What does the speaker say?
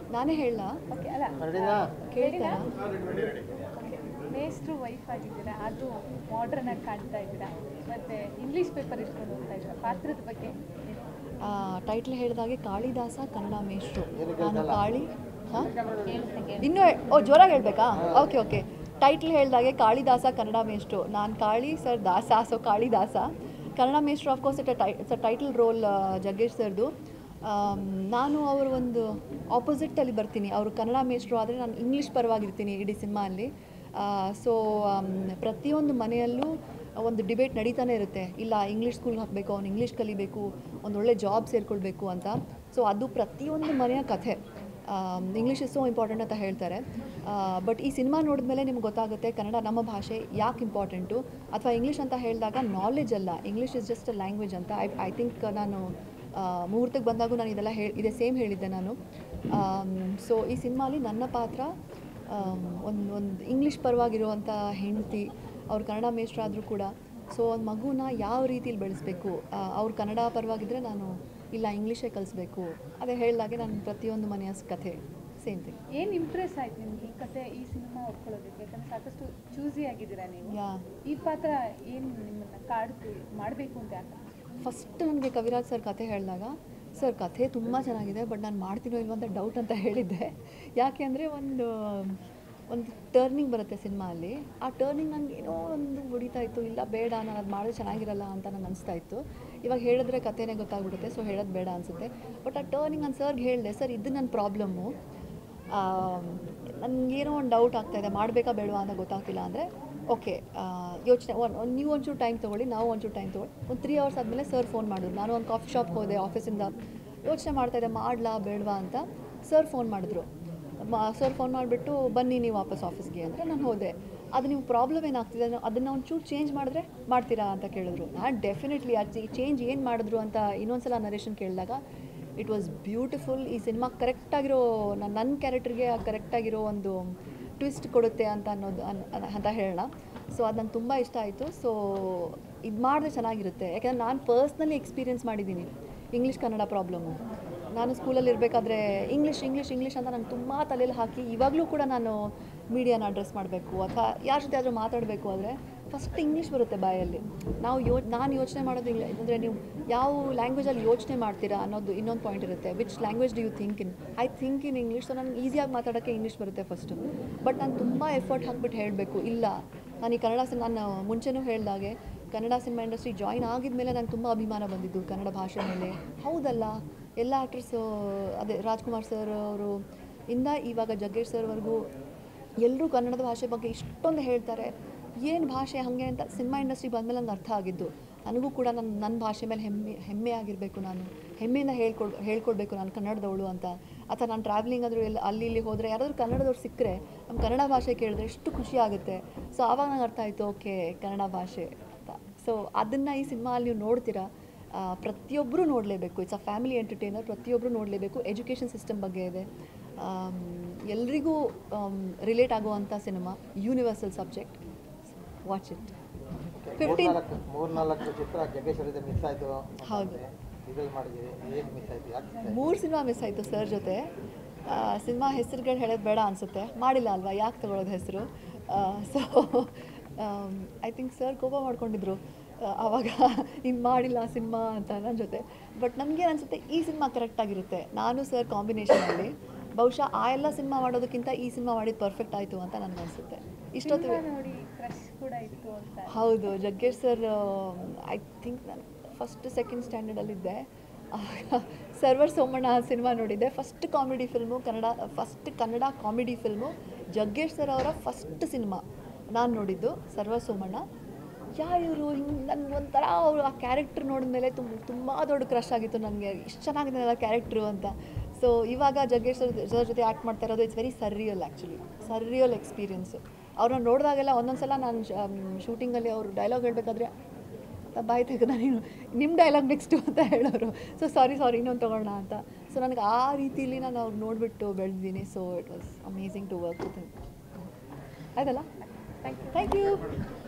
ನಾನೇ ಹೇಳ ಓಕೆ ಅಲ್ಲ ಕೇಳ್ತಾರಾ ಓಕೆ ಮೇಸ್ಟ್ರು ವೈಫ್ ಆಗಿದ್ದೀರಾ ಅದು ಮಾಡ್ರನ್ ಆಗಿ ಕಾಣ್ತಾ ಇದ್ದೀರಾ ಮತ್ತೆ ಇಂಗ್ಲೀಷ್ ಪೇಪರ್ ಇಟ್ಕೊಂಡು ಹೋಗ್ತಾ ಇದ್ದೀರಾ ಪಾತ್ರದ ಬಗ್ಗೆ ಟೈಟ್ಲ್ ಹೇಳಿದಾಗೆ ಕಾಳಿದಾಸ ಕನ್ನಡ ಮೇಷ್ಟ್ರು ನಾನು ಕಾಳಿ ಹಾಂ ಇನ್ನೂ ಹೇ- ಓ ಜೋರಾಗಿ ಹೇಳ್ಬೇಕಾ ಓಕೆ ಓಕೆ ಟೈಟ್ಲ್ ಹೇಳಿದಾಗೆ ಕಾಳಿದಾಸ ಕನ್ನಡ ಮೇಷ್ಟ್ರು ನಾನು Kali sir Dasa so Kalidasa Kannada Meshtru of course it tie it's a title role Jaggesh ಸರ್ದು ಆಮ್, ನಾನು ಅವರ ಒಂದು ಆಪೋಸಿಟ್ಟಲ್ಲಿ ಬರ್ತೀನಿ ಅವರು ಕನ್ನಡ ಮೇಷ್ಟ್ರು ಆದರೆ ನಾನು ಇಂಗ್ಲೀಷ್ ಪರವಾಗಿರ್ತೀನಿ ಇಡೀ ಸಿನಿಮಾಲ್ಲಿ ಸೊ ಪ್ರತಿಯೊಂದು ಮನೆಯಲ್ಲೂ ಒಂದು ಡಿಬೇಟ್ ನಡೀತಾನೆ ಇರುತ್ತೆ ಇಲ್ಲ ಇಂಗ್ಲೀಷ್ ಸ್ಕೂಲ್ಗೆ ಹಾಕಬೇಕು ಅವ್ನು ಇಂಗ್ಲೀಷ್ ಕಲಿಬೇಕು ಒಂದು ಒಳ್ಳೆ ಜಾಬ್ ಸೇರಿಕೊಳ್ಬೇಕು ಅಂತ ಸೊ ಅದು ಪ್ರತಿಯೊಂದು ಮನೆಯ ಕಥೆ ಇಂಗ್ಲೀಷ್ ಇಸ್ ಸೋ ಇಂಪಾರ್ಟೆಂಟ್ ಅಂತ ಹೇಳ್ತಾರೆ ಬಟ್ ಈ ಸಿನಿಮಾ ನೋಡಿದ್ಮೇಲೆ ನಿಮ್ಗೆ ಗೊತ್ತಾಗುತ್ತೆ ಕನ್ನಡ ನಮ್ಮ ಭಾಷೆ ಯಾಕೆ ಇಂಪಾರ್ಟೆಂಟು ಅಥವಾ ಇಂಗ್ಲೀಷ್ ಅಂತ ಹೇಳಿದಾಗ ನಾಲೆಜ್ ಅಲ್ಲ English is just a language ಅಂತ ಐ ಐ ಥಿಂಕ್ ನಾನು ಆ, ಮುಹೂರ್ತಕ್ಕೆ ಬಂದಾಗೂ ನಾನು ಇದೆಲ್ಲ ಹೇಳಿ ಇದೇ ಸೇಮ್ ಹೇಳಿದ್ದೆ ನಾನು ಸೊ ಈ ಸಿನಿಮಾಲಿ ನನ್ನ ಪಾತ್ರ ಒಂದು ಒಂದು ಇಂಗ್ಲೀಷ್ ಪರವಾಗಿರುವಂಥ ಹೆಂಡತಿ ಅವ್ರು ಕನ್ನಡ ಮೇಷ್ಟ್ರಾದರೂ ಕೂಡ ಸೊ ಒಂದು ಮಗುನ ಯಾವ ರೀತಿಲಿ ಬೆಳೆಸ್ಬೇಕು ಅವ್ರು ಕನ್ನಡ ಪರವಾಗಿದ್ದರೆ ನಾನು ಇಲ್ಲ ಇಂಗ್ಲೀಷೇ ಕಲಿಸ್ಬೇಕು ಅದೇ ಹೇಳಿದಾಗೆ ನಾನು ಪ್ರತಿಯೊಂದು ಮನೆಯ ಕಥೆ ಸೇಮ್ ಥಿಂಗ್ ಏನು ಇಂಪ್ರೆಸ್ ಆಯ್ತು ನಿಮ್ಗೆ ಈ ಕತೆ ಈ ಸಿನಿಮಾ ಒಪ್ಕೊಳ್ಳೋದಕ್ಕೆ ಯಾಕಂದ್ರೆ ಸಾಕಷ್ಟು ಚೂಸಿ ಆಗಿದ್ದೀರಾ ನೀವು ಯಾ ಈ ಪಾತ್ರ ಏನು ನಿಮ್ಮನ್ನ ಕಾಡ್ತು ಮಾಡಬೇಕು ಅಂತ ಯಾಕೆ ಫಸ್ಟ್ ನನಗೆ ಕವಿರಾಜ್ ಸರ್ ಕಥೆ ಹೇಳಿದಾಗ ಸರ್ ಕಥೆ ತುಂಬ ಚೆನ್ನಾಗಿದೆ ಬಟ್ ನಾನು ಮಾಡ್ತೀನೋ ಇಲ್ವೋ ಅಂತ ಡೌಟ್ ಅಂತ ಹೇಳಿದ್ದೆ ಯಾಕೆ ಅಂದರೆ ಒಂದು ಒಂದು ಟರ್ನಿಂಗ್ ಬರುತ್ತೆ ಸಿನಿಮಾ ಅಲ್ಲಿ ಆ ಟರ್ನಿಂಗ್ ನನಗೆ ಏನೋ ಒಂದು ಹೊಡಿತಾ ಇತ್ತು ಇಲ್ಲ ಬೇಡ ನಾನು ಅದು ಮಾಡಿದ್ರೆ ಚೆನ್ನಾಗಿರಲ್ಲ ಅಂತ ನನಗೆ ಅನಿಸ್ತಾ ಇತ್ತು ಇವಾಗ ಹೇಳಿದ್ರೆ ಕಥೆನೇ ಗೊತ್ತಾಗ್ಬಿಡುತ್ತೆ ಸೊ ಹೇಳೋದು ಬೇಡ ಅನಿಸುತ್ತೆ ಬಟ್ ಆ ಟರ್ನಿಂಗ್ ನಾನು ಸರ್ಗೆ ಹೇಳಿದೆ ಸರ್ ಇದು ನನ್ನ ಪ್ರಾಬ್ಲಮ್ಮು ನನಗೇನೋ ಒಂದು ಡೌಟ್ ಆಗ್ತಾಯಿದೆ ಮಾಡಬೇಕಾ ಬೇಡವಾ ಅಂತ ಗೊತ್ತಾಗ್ತಿಲ್ಲ ಅಂದರೆ ಓಕೆ ಯೋಚನೆ ಒಂದು ನೀವು ಒಂಚೂರು ಟೈಮ್ ತೊಗೊಳ್ಳಿ ನಾವು ಒಂಚೂರು ಟೈಮ್ ತೊಗೊಳ್ಳಿ ಒಂದು ತ್ರೀ ಅವರ್ಸ್ ಆದಮೇಲೆ ಸರ್ ಫೋನ್ ಮಾಡಿದ್ರು ನಾನು ಒಂದು ಕಾಫಿ ಶಾಪ್ಗೆ ಹೋದೆ ಆಫೀಸಿಂದ ಯೋಚನೆ ಮಾಡ್ತಾಯಿದ್ದೆ ಮಾಡಲಾ ಬೇಡವಾ ಅಂತ ಸರ್ ಫೋನ್ ಮಾಡಿದ್ರು ಸರ್ ಫೋನ್ ಮಾಡಿಬಿಟ್ಟು ಬನ್ನಿ ನೀವು ವಾಪಸ್ ಆಫೀಸ್ಗೆ ಅಂದರೆ ನಾನು ಹೋದೆ ಅದು ನೀವು ಪ್ರಾಬ್ಲಮ್ ಏನಾಗ್ತಿದೆ ಅದನ್ನು ಒಂಚೂರು ಚೇಂಜ್ ಮಾಡಿದ್ರೆ ಮಾಡ್ತೀರಾ ಅಂತ ಕೇಳಿದ್ರು ನಾನು ಡೆಫಿನೆಟ್ಲಿ ಅದು ಚೇಂಜ್ ಏನು ಮಾಡಿದ್ರು ಅಂತ ಇನ್ನೊಂದ್ಸಲ ನರೇಶನ್ ಕೇಳಿದಾಗ ಇಟ್ ವಾಸ್ ಬ್ಯೂಟಿಫುಲ್ ಈ ಸಿನಿಮಾ ಕರೆಕ್ಟಾಗಿರೋ ನನ್ನ ನನ್ನ ಕ್ಯಾರೆಕ್ಟರ್ಗೆ ಕರೆಕ್ಟಾಗಿರೋ ಒಂದು ಟ್ವಿಸ್ಟ್ ಕೊಡುತ್ತೆ ಅಂತ ಅನ್ನೋದು ಅನ್ ಅನ್- ಅಂತ ಹೇಳೋಣ ಸೊ ಅದು ನಂಗೆ ತುಂಬ ಇಷ್ಟ ಆಯಿತು ಸೊ ಇದು ಮಾಡಿದ್ರೆ ಚೆನ್ನಾಗಿರುತ್ತೆ ಯಾಕಂದರೆ ನಾನು ಪರ್ಸ್ನಲಿ ಎಕ್ಸ್ಪೀರಿಯೆನ್ಸ್ ಮಾಡಿದ್ದೀನಿ ಇಂಗ್ಲೀಷ್ ಕನ್ನಡ ಪ್ರಾಬ್ಲಮ್ಮು ನಾನು ಸ್ಕೂಲಲ್ಲಿ ಇರಬೇಕಾದ್ರೆ ಇಂಗ್ಲೀಷ್ ಇಂಗ್ಲೀಷ್ ಇಂಗ್ಲೀಷ್ ಅಂತ ನಾನು ತುಂಬ ತಲೆಯಲ್ಲಿ ಹಾಕಿ ಇವಾಗಲೂ ಕೂಡ ನಾನು ಮೀಡಿಯಾನ ಅಡ್ರೆಸ್ ಮಾಡಬೇಕು ಅಥವಾ ಯಾರ ಜೊತೆ ಆದರೂ ಮಾತಾಡಬೇಕು ಆದರೆ ಫಸ್ಟ್ ಇಂಗ್ಲೀಷ್ ಬರುತ್ತೆ ಬಾಯಲ್ಲಿ ನಾವು ಯೋ ನಾನು ಯೋಚನೆ ಮಾಡೋದು ಇಂಗ್ಲೀಷ್ ಅಂದರೆ ನೀವು ಯಾವ ಲ್ಯಾಂಗ್ವೇಜಲ್ಲಿ ಯೋಚನೆ ಮಾಡ್ತೀರಾ ಅನ್ನೋದು ಇನ್ನೊಂದು ಪಾಯಿಂಟ್ ಇರುತ್ತೆ which language do you think in I think in English so ನನಗೆ ಈಸಿಯಾಗಿ ಮಾತಾಡೋಕ್ಕೆ ಇಂಗ್ಲೀಷ್ ಬರುತ್ತೆ ಫಸ್ಟು ಬಟ್ ನಾನು ತುಂಬ ಎಫರ್ಟ್ ಹಾಕ್ಬಿಟ್ಟು ಹೇಳಬೇಕು ಇಲ್ಲ ನಾನು ಈ ಕನ್ನಡ ಸಿನಿಮಾ ನಾನು ಮುಂಚೆನೂ ಹೇಳ್ದಾಗೆ ಕನ್ನಡ ಸಿನಿಮಾ ಇಂಡಸ್ಟ್ರಿ ಜಾಯಿನ್ ಆಗಿದ್ಮೇಲೆ ನಂಗೆ ತುಂಬ ಅಭಿಮಾನ ಬಂದಿದ್ದು ಕನ್ನಡ ಭಾಷೆ ಮೇಲೆ ಹೌದಲ್ಲ ಎಲ್ಲ ಆ್ಯಕ್ಟ್ರಸ್ಸು ಅದೇ ರಾಜ್ಕುಮಾರ್ ಸರ್ ಅವರು ಇಂದ ಇವಾಗ ಜಗ್ಗೇಶ್ ಸರ್ವರೆಗೂ ಎಲ್ಲರೂ ಕನ್ನಡದ ಭಾಷೆ ಬಗ್ಗೆ ಇಷ್ಟೊಂದು ಹೇಳ್ತಾರೆ ಏನು ಭಾಷೆ ಹಾಗೆ ಅಂತ ಸಿನಿಮಾ ಇಂಡಸ್ಟ್ರಿ ಬಂದಮೇಲೆ ನಂಗೆ ಅರ್ಥ ಆಗಿದ್ದು ನನಗೂ ಕೂಡ ನನ್ನ ನನ್ನ ಭಾಷೆ ಮೇಲೆ ಹೆಮ್ಮೆ ಹೆಮ್ಮೆ ಆಗಿರಬೇಕು ನಾನು ಹೆಮ್ಮೆಯಿಂದ ಹೇಳ್ಕೊಡ್ ಹೇಳ್ಕೊಡ್ಬೇಕು ನಾನು ಕನ್ನಡದವಳು ಅಂತ ಅಥವಾ ನಾನು ಟ್ರಾವೆಲಿಂಗ್ ಆದರೂ ಎಲ್ಲ ಅಲ್ಲಿ ಇಲ್ಲಿ ಹೋದರೆ ಯಾರಾದರೂ ಕನ್ನಡದವ್ರು ಸಿಕ್ಕರೆ ನಮ್ಮ ಕನ್ನಡ ಭಾಷೆ ಕೇಳಿದ್ರೆ ಎಷ್ಟು ಖುಷಿ ಆಗುತ್ತೆ ಸೊ ಆವಾಗ ನಂಗೆ ಅರ್ಥ ಆಯಿತು ಓಕೆ ಕನ್ನಡ ಭಾಷೆ ಅಂತ ಸೊ ಅದನ್ನು ಈ ಸಿನಿಮಾ ಅಲ್ಲಿ ನೀವು ನೋಡ್ತೀರಾ ಆ, ಪ್ರತಿಯೊಬ್ಬರು ನೋಡಲೇಬೇಕು ಇಟ್ಸ್ ಅ ಫ್ಯಾಮಿಲಿ ಎಂಟರ್ಟೈನರ್ ಪ್ರತಿಯೊಬ್ಬರು ನೋಡಲೇಬೇಕು ಎಜುಕೇಷನ್ ಸಿಸ್ಟಮ್ ಬಗ್ಗೆ ಇದೆ ಆಮ್, ಎಲ್ರಿಗೂ ರಿಲೇಟ್ ಆಗುವಂಥ cinema universal subject watch it fifteen ಮೂರ್ನಾಲ್ಕು ಮೂರ್ನಾಲ್ಕು ಚಿತ್ರ ಜಗ್ಗೇಶ್ ಅವರಿಂದ ಮಿಸ್ ಆಯಿತು ಹೌದು. ರಿವೈಲ್ ಮಾಡಿದ್ದೀರಿ ಏನು ಮಿಸ್ ಆಯಿತು ಯಾಕೆ miss ಆಯ್ತು? ಮೂರು ಸಿನಿಮಾ ಮಿಸ್ ಆಯಿತು ಸರ್ ಜೊತೆ ಸಿನಿಮಾ ಹೆಸರುಗಳು ಹೇಳೋದು ಬೇಡ ಅನಿಸುತ್ತೆ ಮಾಡಿಲ್ಲ ಅಲ್ವಾ ಯಾಕೆ ತಗೊಳ್ಳೋದು ಹೆಸರು ಸೊ ಐ ಥಿಂಕ್ ಸರ್ ಕೋಪ ಮಾಡ್ಕೊಂಡಿದ್ರು ಆ, ಆವಾಗ ಇನ್ನು ಮಾಡಿಲ್ಲ ಸಿನಿಮಾ ಅಂತ ನನ್ನ ಜೊತೆ ಬಟ್ ನನಗೇನು ಅನಿಸುತ್ತೆ ಈ ಸಿನಿಮಾ ಕರೆಕ್ಟಾಗಿರುತ್ತೆ ನಾನು ಸರ್ ಕಾಂಬಿನೇಷನಲ್ಲಿ ಬಹುಶಃ ಆ ಎಲ್ಲ ಸಿನಿಮಾ ಮಾಡೋದಕ್ಕಿಂತ ಈ ಸಿನಿಮಾ ಮಾಡಿದ್ದು ಪರ್ಫೆಕ್ಟ್ ಆಯಿತು ಅಂತ ನನಗೆ ಅನಿಸುತ್ತೆ ಇಷ್ಟೊತ್ತು ಸಿನಿಮಾ ನೋಡಿ ಕ್ರಶ್ ಕೂಡ ಇತ್ತು ಅಂತ ಹೌದು ಜಗ್ಗೇಶ್ ಸರ್ ಐ ಥಿಂಕ್ ನಾನು ಫಸ್ಟ್ ಸೆಕೆಂಡ್ ಸ್ಟ್ಯಾಂಡರ್ಡಲ್ಲಿದ್ದೆ ಸರ್ವರ್ ಸೋಮಣ್ಣ ಸಿನಿಮಾ ನೋಡಿದ್ದೆ first comedy film Kannada first Kannada comedy film Jaggesh sir ಅವರ ಫಸ್ಟ್ ಸಿನಿಮಾ ನಾನು ನೋಡಿದ್ದು ಸರ್ವರ್ ಸೋಮಣ್ಣ ಯಾ ಇವರು ಹಿಂಗೆ ನನ್ಗೆ ಒಂಥರ ಅವರು ಆ ಕ್ಯಾರೆಕ್ಟರ್ ನೋಡಿದ್ಮೇಲೆ ತುಂಬ ತುಂಬ ದೊಡ್ಡ ಕ್ರಶ್ ಆಗಿತ್ತು ನನಗೆ ಇಷ್ಟು ಚೆನ್ನಾಗಿದೆ ಆ ಕ್ಯಾರೆಕ್ಟ್ರು ಅಂತ ಸೊ ಇವಾಗ ಜಗ್ಗೇಶ್ ಸರ್ ಸರ್ ಜೊತೆ ಆ್ಯಕ್ಟ್ ಮಾಡ್ತಾ ಇರೋದು it's very surreal actually surreal experience ಅವ್ರನ್ನ ನೋಡಿದಾಗೆಲ್ಲ ಒಂದೊಂದು ಸಲ ನಾನು ಶೂಟಿಂಗಲ್ಲಿ ಅವರು ಡೈಲಾಗ್ ಹೇಳಬೇಕಾದ್ರೆ ಬಾಯಿ ತೆಗೆದ ನೀನು ನಿಮ್ಮ ಡೈಲಾಗ್ ನೆಕ್ಸ್ಟು ಅಂತ ಹೇಳೋರು ಸೊ ಸಾರಿ ಸಾರಿ ಇನ್ನೊಂದು ತೊಗೊಳ್ಳೋಣ ಅಂತ ಸೊ ನನಗೆ ಆ ರೀತಿಲಿ ನಾನು ಅವ್ರು ನೋಡಿಬಿಟ್ಟು ಬೆಳೆದಿದ್ದೀನಿ so it was amazing to work with ಆಯ್ತಲ್ಲ ಥ್ಯಾಂಕ್ ಯು ಥ್ಯಾಂಕ್ ಯು